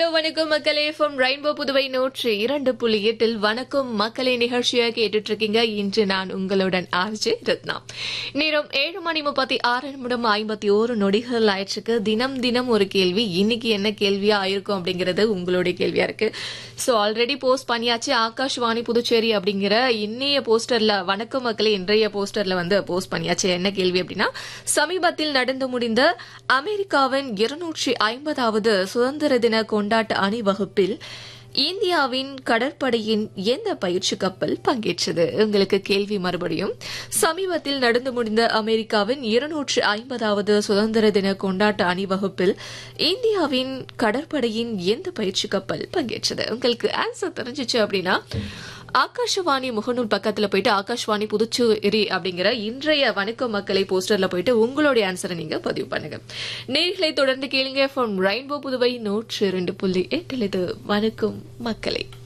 hello வணக்கம் மக்களே from rainbow Puduvai நூற்றி இரண்டு புள்ளி எட்டில் வணக்கம் மக்களே நிகழ்ச்சியை கேட்டுட்டு இருக்கீங்க இன்று நான் உங்களுடன் ஆர்ஜே ரத்னா நேரம் ஏழு மணி முப்பத்தி ஆறு நிமிடம் ஐம்பத்தி ஓரு நொடிகள் ஆயிடுச்சுக்கு தினம் தினம் ஒரு கேள்வி இன்னைக்கு என்ன கேள்வியா ஆயிருக்கும் அப்படிங்கிறது உங்களுடைய கேள்வியா இருக்கு ஸோ ஆல்ரெடி போஸ்ட் பண்ணியாச்சு ஆகாஷ்வாணி புதுச்சேரி அப்படிங்கிற இன்னைய போஸ்டர்ல வணக்கம் மக்களே இன்றைய போஸ்டர்ல வந்து போஸ்ட் பண்ணியாச்சு என்ன கேள்வி அப்படின்னா சமீபத்தில் நடந்து முடிந்த அமெரிக்காவின் இருநூற்றி ஐம்பதாவது சுதந்திர தின கொண்டாட்ட அணிவகுப்பில் இந்தியாவின் கடற்படையின் எந்த பயிற்சி கப்பல் பங்கேற்றது உங்களுக்கு கேள்வி மறுபடியும் சமீபத்தில் நடந்து முடிந்த அமெரிக்காவின் இருநூற்று ஐம்பதாவது சுதந்திர தின கொண்டாட்ட அணிவகுப்பில் இந்தியாவின் கடற்படையின் எந்த பயிற்சி கப்பல் பங்கேற்றது உங்களுக்கு ஆன்சர் தெரிஞ்சிச்சு அப்படின்னா ஆகாஷவாணி முகநூல் பக்கத்துல போயிட்டு ஆகாஷ்வாணி புதுச்சேரி அப்படிங்கிற இன்றைய வணக்கம் மக்களை போஸ்டர்ல போயிட்டு உங்களுடைய ஆன்சரை நீங்க பதிவு பண்ணுங்க நேர்களை தொடர்ந்து கேளுங்க ஃப்ரம் ரெயின்போ புதுவை நூற்று இரண்டு புள்ளி எட்டில் இது வணக்கம் மக்களை